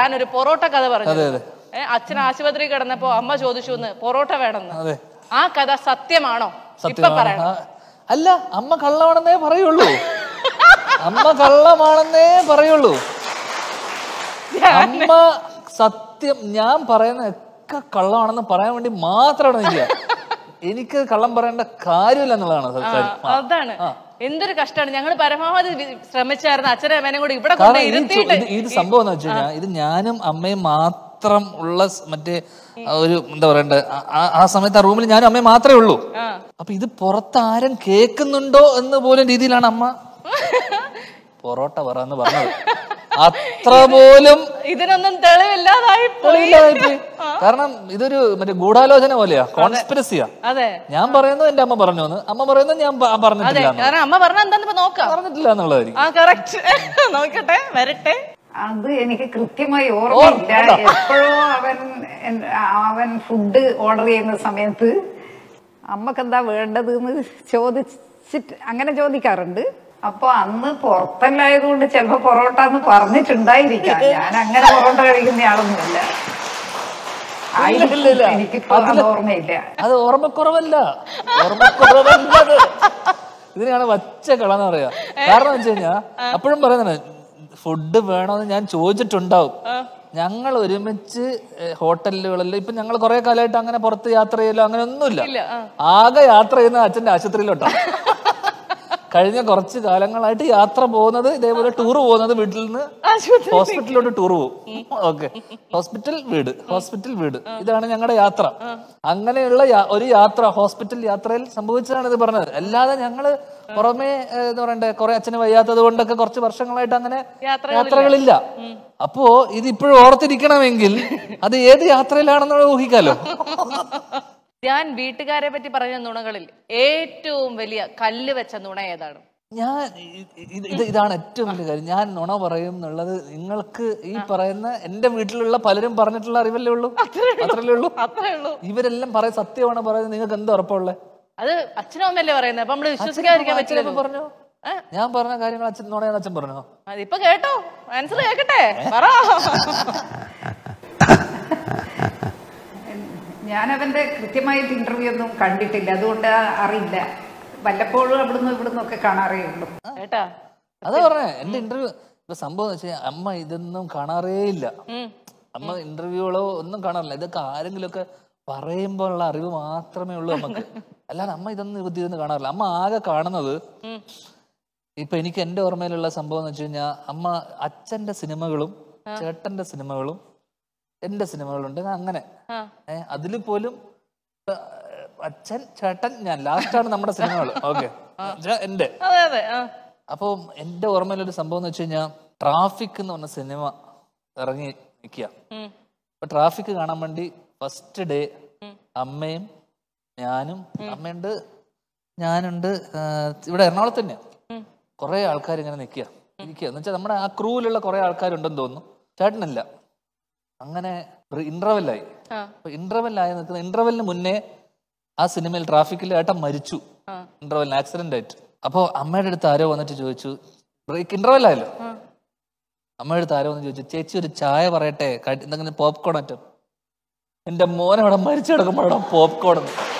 ഷാൻ ഒരു പൊറോട്ട കഥ പറഞ്ഞു അതെ, അതെ. ഏ, അച്ഛൻ ആശുപത്രി കിടന്നപ്പോ അമ്മ ചോദിച്ചു എന്ന് പൊറോട്ട വേണമെന്ന് അതെ ആ കഥ സത്യമാണോ ഇപ്പൊ സത്യമാണ് പറയണം ആ, അല്ല അമ്മ കള്ളമാണെന്നേ പറയുള്ളൂ അമ്മ കള്ളമാണെന്നേ പറയുള്ളൂ അമ്മ സത്യം ഞാൻ പറയുന്ന ഒക്കെ കള്ളമാണെന്ന് പറയാൻ വേണ്ടി മാത്രമാണ് നിൽക്കുക എനിക്ക് കള്ളം പറയേണ്ട കാര്യമില്ല എന്നുള്ളതാണ് ആ, കാര്യം. ആ. അതാണ് എന്തൊരു കഷ്ടമാണ് ഞങ്ങൾ പരമാവധി വി- ശ്രമിച്ചായിരുന്നു അച്ഛനും അമ്മേനും കൂടി ഇവിടെ കൊണ്ട് കാരണം ഇത് ചോ- ഇരുത്തിയിട്ട് ഇത് ഇത് സംഭവം എന്ന് വെച്ച് കഴിഞ്ഞാൽ ഇത് ഞാനും അമ്മയും മാത്രം ഉള്ള സ് മറ്റേ ആ ഒരു എന്താ പറയണ്ടേ ആ- ആ- ആ സമയത്ത് ആ റൂമിൽ ഞാനും അമ്മയും മാത്രമേ ഉള്ളൂ ആ. അപ്പൊ ഇത് പുറത്ത് ആരും കേൾക്കുന്നുണ്ടോ എന്ന് പോലും രീതിയിലാണ് അമ്മ പൊറോട്ട പറ എന്ന് പറഞ്ഞത് അത്ര പോലും ഇതിനൊന്നും തെളിവില്ലാതായി പോയി തെളിവില്ലാതായിപ്പോയി. കാരണം ഇതൊരു മറ്റേ ഗൂഢാലോചന പോലെയാ കോൺസ്പിരസിയാ അതെ ഞാൻ പറയുന്നത് എന്റെ അമ്മ പറഞ്ഞു എന്ന് അമ്മ പറയുന്നത് ഞാൻ പ- അതെ പറഞ്ഞിട്ടില്ല എന്ന്. കാരണം അമ്മ പറഞ്ഞ എന്താന്ന് ഇപ്പൊ നോക്കാം പറഞ്ഞിട്ടില്ല എന്നുള്ളതായിരിക്കും ആ കറക്റ്റ് നോക്കട്ടെ വരട്ടെ അത് എനിക്ക് കൃത്യമായി ഓർമ്മയില്ല എപ്പോഴോ അവൻ എൻ- അവൻ ഫുഡ് ഓർഡർ ചെയ്യുന്ന സമയത്ത് അമ്മക്ക് എന്താ വേണ്ടത് എന്ന് ചോദിച്ചിട്ട് അങ്ങനെ ചോദിക്കാറുണ്ട് അപ്പൊ അന്ന് പുറത്തല്ലായതുകൊണ്ട് ചിലപ്പോ പൊറോട്ട എന്ന് പറഞ്ഞിട്ടുണ്ടായിരിക്കാം ഞാൻ അങ്ങനെ പൊറോട്ട കഴിക്കുന്ന ആളൊന്നുമില്ല ഇല്ല, ഇല്ല. എനിക്കിപ്പോ അത് ഓർമ്മയില്ല അത് ഓർമ്മക്കുറവല്ല ഓർമ്മക്കുറവല്ല അത് ഇതിനെയാണ് വച്ച കളന്ന് പറയാ കാരണം വെച്ച് കഴിഞ്ഞാ അപ്പോഴും പറയുന്നത് ഫുഡ് വേണമെന്ന് ഞാൻ ചോദിച്ചിട്ടുണ്ടാവും ഞങ്ങൾ ഒരുമിച്ച് ഏഹ്, ഹോട്ടലുകളിൽ ഇപ്പൊ ഞങ്ങൾ കുറെ കാലമായിട്ട് അങ്ങനെ പുറത്ത് യാത്ര ചെയ്യലോ അങ്ങനെ ഒന്നുമില്ല ഇല്ല ആ. ആകെ യാത്ര ചെയ്യുന്ന അച്ഛന്റെ ആശുപത്രിയിലോട്ടാണ് കഴിഞ്ഞ കുറച്ച് കാലങ്ങളായിട്ട് യാത്ര പോകുന്നത് ഇതേപോലെ ടൂർ പോകുന്നത് വീട്ടിൽ നിന്ന് ആശുപത്രി ഹോസ്പിറ്റലിലോട്ട് ടൂർ പോകും ഓക്കെ ഹോസ്പിറ്റൽ വീട് ഹോസ്പിറ്റൽ വീട് ഇതാണ് ഞങ്ങളുടെ യാത്ര അങ്ങനെയുള്ള യാ- ഒരു യാത്ര ഹോസ്പിറ്റൽ യാത്രയിൽ സംഭവിച്ചതാണ് ഇത് പറഞ്ഞത് അല്ലാതെ ഞങ്ങള് പുറമേ ഏഹ്, എന്താ പറയണ്ടേ കുറെ അച്ഛന് വയ്യാത്തത് കൊണ്ടൊക്കെ കുറച്ച് വർഷങ്ങളായിട്ട് അങ്ങനെ യാത്രകളില്ല. യാത്രകളില്ല അപ്പോ ഇത് ഇപ്പോഴും ഓർത്തിരിക്കണമെങ്കിൽ അത് ഏത് യാത്രയിലാണെന്ന് ഊഹിക്കാലോ ഞാൻ വീട്ടുകാരെ പറ്റി പറഞ്ഞ നുണകളിൽ ഏറ്റവും വലിയ കല്ല് വെച്ച നുണ ഏതാണ് ഞാൻ ഇ- ഇത് ഇത് ഇതാണ് ഏറ്റവും വലിയ കാര്യം ഞാൻ നുണ പറയും എന്നുള്ളത് നിങ്ങൾക്ക് ഈ പറയുന്ന എന്റെ വീട്ടിലുള്ള പലരും പറഞ്ഞിട്ടുള്ള അറിവല്ലേ ഉള്ളൂ അത്രല്ലേ ഉള്ളൂ അത്രേ ഉള്ളൂ ഇവരെല്ലാം പറയും സത്യമാണ് പറയുന്നത് നിങ്ങൾക്ക് എന്ത് ഉറപ്പുള്ളത് അത് അച്ഛനും അമ്മയല്ലേ പറയുന്നത് അപ്പൊ നമ്മള് വിശ്വസിക്കാതിരിക്കാൻ പറ്റില്ല പറഞ്ഞോ ഞാൻ പറഞ്ഞ കാര്യങ്ങൾ അച്ഛൻ നുണയെന്ന് അച്ഛൻ പറഞ്ഞോ അതിപ്പോ കേട്ടോ ആൻസർ കേക്കട്ടെ പറ ഞാൻ അവന്റെ കൃത്യമായിട്ട് ഇന്റർവ്യൂ ഒന്നും കണ്ടിട്ടില്ല അതുകൊണ്ട് അറിയില്ല വല്ലപ്പോഴും അവിടുന്ന് ഇവിടുന്ന് ഒക്കെ കാണാറേ ഉള്ളൂ കേട്ടാ അതാ പറഞ്ഞേ എന്റെ ഇന്റർവ്യൂ ഇപ്പൊ സംഭവം എന്ന് വെച്ചാൽ അമ്മ ഇതൊന്നും കാണാറേ ഇല്ല ഉം. അമ്മ ഇന്റർവ്യൂകളോ ഒന്നും കാണാറില്ല ഇതൊക്കെ ആരെങ്കിലുമൊക്കെ പറയുമ്പോഴുള്ള അറിവ് മാത്രമേ ഉള്ളൂ നമുക്ക് അല്ലാതെ അമ്മ ഇതൊന്നും ബുദ്ധി ഇതൊന്നും കാണാറില്ല അമ്മ ആകെ കാണുന്നത് ഉം. ഇപ്പൊ എനിക്ക് എന്റെ ഓർമ്മയിലുള്ള സംഭവം എന്ന് വെച്ച് കഴിഞ്ഞാൽ അമ്മ അച്ഛന്റെ സിനിമകളും ചേട്ടന്റെ സിനിമകളും എന്റെ സിനിമകളുണ്ട് അങ്ങനെ ആ. ഏഹ് അതിൽ പോലും ഇപ്പൊ, അച്ഛൻ ചേട്ടൻ ഞാൻ ലാസ്റ്റാണ് നമ്മുടെ സിനിമകൾ ഓക്കെ എന്റെ അതെ അതെ ആ. അപ്പോൾ എൻ്റെ ഓർമ്മയിലൊരു സംഭവം എന്ന് വെച്ച് കഴിഞ്ഞാൽ ട്രാഫിക് എന്ന് പറഞ്ഞ സിനിമ ഇറങ്ങി നിൽക്കുക ഉം. അപ്പൊ ട്രാഫിക് കാണാൻ വേണ്ടി ഫസ്റ്റ് ഡേ അമ്മയും ഞാനും അമ്മയുണ്ട് ഞാനുണ്ട് ആ, ഇവിടെ എറണാകുളത്ത് തന്നെ ഉം. കുറെ ആൾക്കാർ ഇങ്ങനെ നിൽക്കുക ഇരിക്കുക എന്ന് വെച്ചാൽ നമ്മുടെ ആ ക്രൂവിലുള്ള കുറെ ആൾക്കാരുണ്ടെന്ന് തോന്നുന്നു ചേട്ടനില്ല അങ്ങനെ ഇന്റർവെല്ലായി ആ. അപ്പൊ ഇന്റർവെല്ലായി നിൽക്കുന്ന ഇന്റർവെല്ലിന് മുന്നേ ആ സിനിമയിൽ ട്രാഫിക്കിൽ ഏട്ടൻ മരിച്ചു ആ. ഇന്റർവെല്ലിന് ആക്സിഡന്റ് ആയിട്ട് അപ്പൊ അമ്മയുടെ അടുത്ത് ആരോ വന്നിട്ട് ചോദിച്ചു ബ്രേക്ക് ഇന്റർവെൽ ആയല്ലോ ആ. അമ്മയുടെ അടുത്ത് ആരോ വന്ന് ചോദിച്ചു ചേച്ചി ഒരു ചായ പറയട്ടെ കടി- എന്തെങ്കിലും പോപ്കോൺ അറ്റം എന്റെ മോനെ അവിടെ മരിച്ചു കിടക്കുമ്പോഴാണ് പോപ്കോൺ